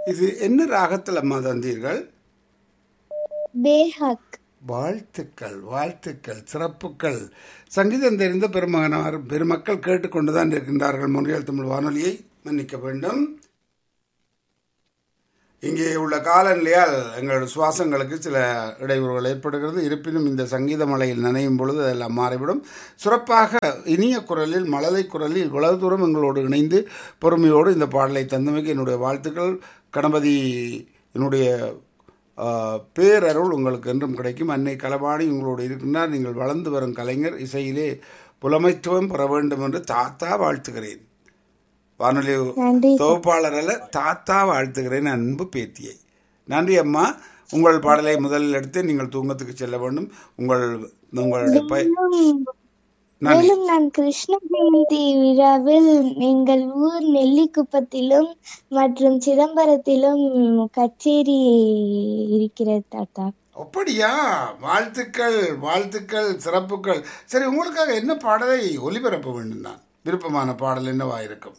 இது என்ன ராகத்தில் அம்மா தந்தீர்கள் பேஹக் வாழ்த்துக்கள் வாழ்த்துக்கள் சிறப்புக்கள் சங்கீதம் தெரிந்த பெருமகனார் பெருமக்கள் கேட்டுக்கொண்டுதான் இருக்கின்றார்கள் முன்றியல் தமிழ் வானொலியை மன்னிக்க வேண்டும் இங்கே உள்ள காலநிலையால் எங்களோட சுவாசங்களுக்கு சில இடையூறுகள் ஏற்படுகிறது இருப்பினும் இந்த சங்கீத மலையில் நனையும் பொழுது அதெல்லாம் மாறிவிடும் சிறப்பாக இனிய குரலில் மழலை குரலில் இவ்வளவு தூரம் எங்களோடு இணைந்து பொறுமையோடு இந்த பாடலை தந்தமைக்கு என்னுடைய வாழ்த்துக்கள் கணபதி என்னுடைய ஆ, பேரருள் உங்களுக்கு என்றும் கிடைக்கும் அன்னை கலபாணி உங்களோடு இருக்கின்றார் நீங்கள் வளர்ந்து வரும் கலைஞர் இசையிலே புலமைத்துவம் பெற வேண்டும் என்று தாத்தா வாழ்த்துகிறேன் வானொலி நன்றி தொகுப்பாளர் அல்ல தாத்தா வாழ்த்துகிறேன் அன்பு பேத்தியை நன்றி அம்மா உங்கள் பாடலை முதலில் எடுத்து நீங்கள் தூங்கத்துக்கு செல்ல வேண்டும் உங்கள் உங்களுடைய பய மேலும் நன்றி மேலும் நான் கிருஷ்ண ஜெயந்தி விழாவில் எங்கள் ஊர் நெல்லிக்குப்பத்திலும் மற்றும் சிதம்பரத்திலும் கச்சேரி இருக்கிறது தாத்தா அப்படியா வாழ்த்துக்கள் வாழ்த்துக்கள் சிறப்புகள் சரி உங்களுக்காக என்ன பாடலை ஒலிபரப்ப வேண்டும் நான் விருப்பமான பாடல் என்னவா இருக்கும்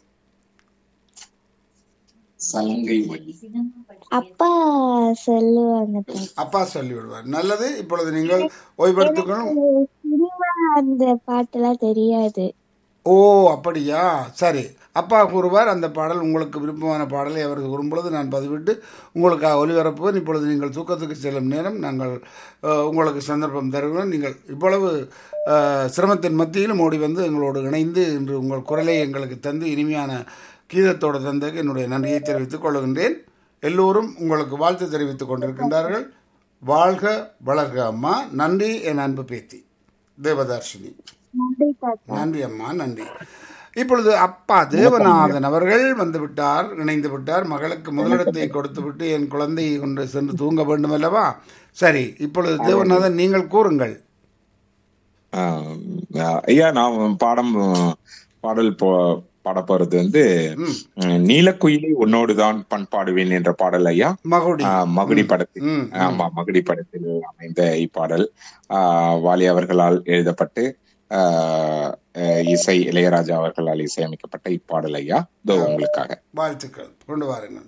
சலங்கை ஒலி அப்பா சொல்லுவாங்க தாத்தா அப்பா சொல்லி விடுவார் நல்லது இப்பொழுது நீங்கள் ஓய்வெடுத்துக்கணும் சினிமா அந்த பாட்டெல்லாம் தெரியாது ஓ அப்படியா சரி அப்பா கூறுவார் அந்த பாடல் உங்களுக்கு விருப்பமான பாடலை அவர் கூறும்பொழுது நான் பதிவிட்டு உங்களுக்காக ஒலிபரப்புவேன் இப்பொழுது நீங்கள் தூக்கத்துக்கு செல்லும் நேரம் நாங்கள் அஹ், உங்களுக்கு சந்தர்ப்பம் தருகிறோம் நீங்கள் இவ்வளவு அஹ், சிரமத்தின் மத்தியிலும் ஓடி வந்து எங்களோடு இணைந்து இன்று உங்கள் குரலை எங்களுக்கு தந்து இனிமையான கீதத்தோடு தந்ததுக்கு என்னுடைய நன்றியை தெரிவித்துக் கொள்கின்றேன் எல்லோரும் உங்களுக்கு வாழ்த்து தெரிவித்துக் கொண்டிருக்கின்றார்கள் வாழ்க வளர்க அம்மா நன்றி என் அன்பு பேத்தி தேவதர்ஷினி நன்றி தாத்தா நன்றி அம்மா நன்றி இப்பொழுது அப்பா தேவநாதன் அவர்கள் வந்து விட்டார் இணைந்து விட்டார் மகளுக்கு முதலிடத்தை கொடுத்து விட்டு என் குழந்தையை கொண்டு சென்று தூங்க வேண்டும் அல்லவா சரி இப்பொழுது தேவநாதன் நீங்கள் கூறுங்கள் ஆஹ் ஐயா நான் பாடம் பாடல் போ பாட போறது வந்து ம், உம், நீலக்குயிலி உன்னோடுதான் பண்பாடுவேன் என்ற பாடல் ஐயா மகுடி ஆஹ் மகுடி படத்தில் ம், ம். ஆமா மகுடி படத்தில் அமைந்த இப்பாடல் ஆஹ் வாலி அவர்களால் எழுதப்பட்டு ஆஹ் அஹ் இசை இளையராஜா அவர்களால் இசையமைக்கப்பட்ட இப்பாடல் ஐயா இதோ உங்களுக்காக வாழ்த்துக்கள் கொண்டு வாருங்கள்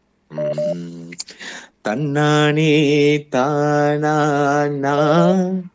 உம், தன்னானே தானா